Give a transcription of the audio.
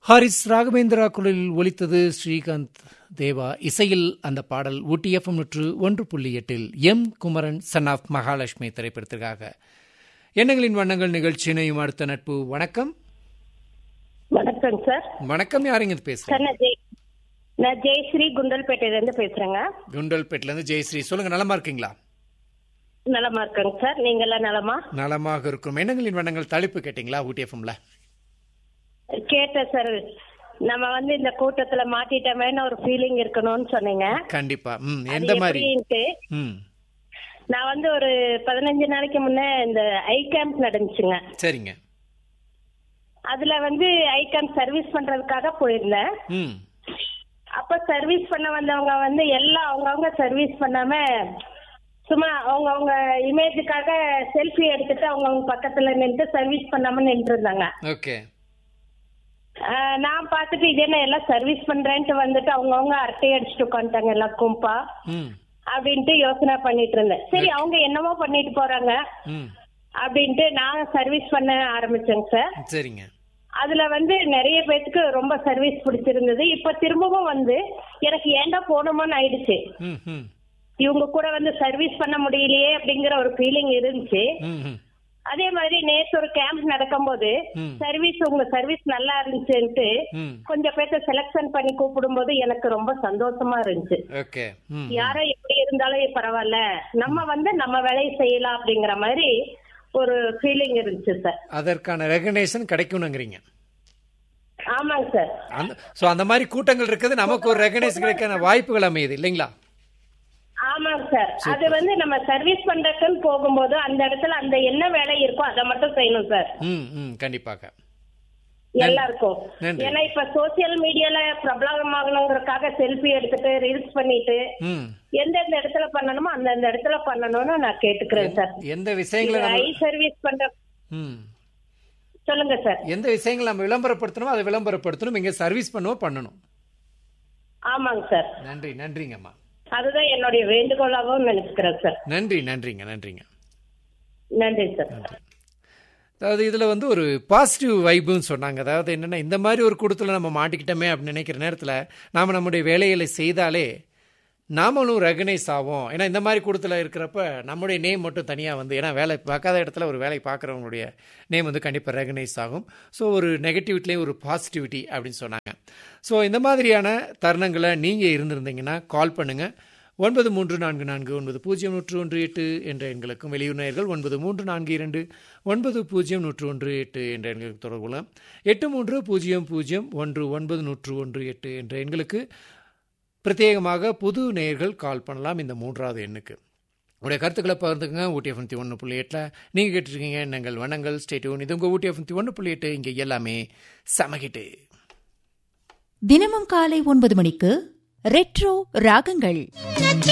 Harris Raghavendra குரலில் ஒலித்தது ஸ்ரீகாந்த் தேவா இசையில் அந்த பாடல் ஊட்டி எஃப்எம் நூற்று ஒன்று புள்ளி எட்டில் M Kumaran son of Mahalakshmi திரைப்படத்திற்காக எண்ணங்களின் வண்ணங்கள் நிகழ்ச்சியினையும் அடுத்த நட்பு வணக்கம் வணக்கம் சார் வணக்கம் யாருங்க இது பேசுறீங்க சார் நான் ஜெய் நான் ஜெயஸ்ரீ குண்டல்பேட்டையில இருந்து பேசுறேங்க குண்டல்பேட்டில இருந்து ஜெயஸ்ரீ சொல்லுங்க நலமா இருக்கீங்களா நலமா இருக்கேங்க சார் நீங்க எல்லாம் நலமா நலமாக இருக்கும் எண்ணங்களின் வண்ணங்கள் தலைப்பு கேட்டீங்களா ஊட்டி எஃப்எம்ல கேட்டேன் சார் நம்ம வந்து இந்த கூட்டத்துல மாட்டிட்டோமேன்னு ஒரு ஃபீலிங் இருக்கணும்னு சொன்னீங்க கண்டிப்பா ம் அது எந்த மாதிரி எப்படின்ட்டு ம் நான் வந்து ஒரு பதினஞ்சு நாளைக்கு முன்னே இந்த ஐ கேம்ப் நடந்துச்சுங்க சரிங்க அதுல வந்து ஐ கேம்ப் சர்வீஸ் பண்றதுக்காக போயிருந்தேன் ம் அப்ப சர்வீஸ் பண்ண வந்தவங்க வந்து எல்லாம் அவங்கவங்க சர்வீஸ் பண்ணாம சும்மா அவங்கவங்க இமேஜுக்காக செல்ஃபி எடுத்துட்டு அவங்கவங்க பக்கத்துல நின்று சர்வீஸ் பண்ணாம நின்று இருந்தாங்க ஓகே ஆஹ் நான் பார்த்துட்டு இது என்ன எல்லாம் சர்வீஸ் பண்றேன்ட்டு வந்துட்டு அவங்கவங்க அரட்டை அடிச்சுட்டு உட்காந்துட்டாங்க எல்லாம் கும்பா ம் அப்படின்ட்டு யோசனை பண்ணிட்டு இருந்தேன் சரி அவங்க என்னமோ பண்ணிட்டு போறாங்க ம் அப்படின்ட்டு நான் சர்வீஸ் பண்ண ஆரம்பிச்சேங்க சார் சரிங்க அதுல வந்து நிறைய பேத்துக்கு ரொம்ப சர்வீஸ் பிடிச்சிருந்தது இப்ப திரும்பவும் வந்து எனக்கு ஏன்டா போகணுமோன்னு ஆயிடுச்சு ம் ம் இவங்க கூட வந்து சர்வீஸ் பண்ண முடியலையே அப்படிங்கிற ஒரு ஃபீலிங் இருந்துச்சு ம் ம் அதே மாதிரி நேத்து ஒரு கேம்ப் நடக்கும்போது ம். சர்வீஸ் உங்க சர்வீஸ் நல்லா இருந்துச்சுன்ட்டு ம் கொஞ்சம் பேர்த்த செலக்ஷன் பண்ணி கூப்பிடும்போது எனக்கு ரொம்ப சந்தோஷமா இருந்துச்சு ஓகே ம் யாரோ எப்படி இருந்தாலும் பரவாயில்ல நம்ம வந்து நம்ம வேலையை செய்யலாம் அப்படிங்கிற மாதிரி ஒரு ஃபீலிங் இருந்துச்சு சார் அதற்கான ரெகனேஷன் கிடைக்கணுங்கிறீங்க ஆமாங்க சார் அந்த ஸோ அந்த மாதிரி கூட்டங்கள் இருக்குது நமக்கு ஒரு ரெகனைஸ் கிடைக்கான வாய்ப்புகள் அமையுது இல்லைங்களா ஆமாங்க சார் அது வந்து நம்ம சர்வீஸ் பண்றதுன்னு போகும்போது அந்த இடத்துல அந்த என்ன வேலை இருக்கோ அதை மட்டும் செய்யணும் சார் ம் ம் கண்டிப்பாக எல்லாருக்கும் நன்றி. ஏன்னா இப்ப சோசியல் மீடியால பிரபலமாகணுங்கிறதுக்காக செல்ஃபி எடுத்துட்டு ரீல்ஸ் பண்ணிட்டு ம் எந்தெந்த இடத்துல பண்ணணுமோ அந்தந்த இடத்துல பண்ணணும்னு நான் கேட்டுக்கிறேன் சார் எந்த விஷயங்களை ஐ நம்ம சர்வீஸ் பண்ற ம் சொல்லுங்க சார் எந்த விஷயங்களை நம்ம விளம்பரப்படுத்தணுமோ அதை விளம்பரப்படுத்தணும் இங்கே சர்வீஸ் பண்ணவும் பண்ணணும் ஆமாங்க சார் நன்றி நன்றிங்கம்மா அதுதான் என்னுடைய வேண்டுகோளாகவும் நினைச்சுக்கிறேன் சார் நன்றி நன்றிங்க நன்றிங்க நன்றி சார் அதாவது இதில் வந்து ஒரு பாசிட்டிவ் வைப்புன்னு சொன்னாங்க அதாவது என்னென்னா இந்த மாதிரி ஒரு கூட்டத்தில் நம்ம மாட்டிக்கிட்டோமே அப்படின்னு நினைக்கிற நேரத்தில் நாம் நம்முடைய வேலைகளை செய்தாலே நாமளும் ரெகனைஸ் ஆகும் ஏன்னா இந்த மாதிரி கூட்டத்தில் இருக்கிறப்ப நம்முடைய நேம் மட்டும் தனியாக வந்து ஏன்னா வேலை பார்க்காத இடத்துல ஒரு வேலை பார்க்குறவங்களுடைய நேம் வந்து கண்டிப்பாக ரெகனைஸ் ஆகும் ஸோ ஒரு நெகட்டிவிட்டிலையும் ஒரு பாசிட்டிவிட்டி அப்படின்னு சொன்னாங்க ஸோ இந்த மாதிரியான தருணங்களை நீங்கள் இருந்திருந்தீங்கன்னா கால் பண்ணுங்கள் ஒன்பது மூன்று நான்கு நான்கு ஒன்பது பூஜ்ஜியம் நூற்று ஒன்று எட்டு என்ற எண்களுக்கும் வெளியூர் நேயர்கள் ஒன்பது மூன்று நான்கு இரண்டு ஒன்பது பூஜ்ஜியம் நூற்று ஒன்று எட்டு என்ற எண்களுக்கு தொடர்பு கொள்ளலாம் எட்டு மூன்று பூஜ்ஜியம் பூஜ்ஜியம் ஒன்று ஒன்பது நூற்று ஒன்று எட்டு என்ற எண்களுக்கு பிரத்யேகமாக புது நேயர்கள் கால் பண்ணலாம் இந்த மூன்றாவது எண்ணுக்கு உடைய கருத்துக்களை பகிர்ந்துக்குங்க ஊட்டி எஃப்எம்தி ஒன்று புள்ளி எட்டில் நீங்கள் கேட்டிருக்கீங்க எண்ணங்கள் வனங்கள் ஸ்டேட்யூன் இது உங்கள் ஊட்டி எஃப்எம்தி ஒன்று புள்ளி எட்டு இங்கே எல்லாமே சமகிட்டு தினமும் காலை ஒன்பது மணிக்கு ரெட்ரோ ராகங்கள்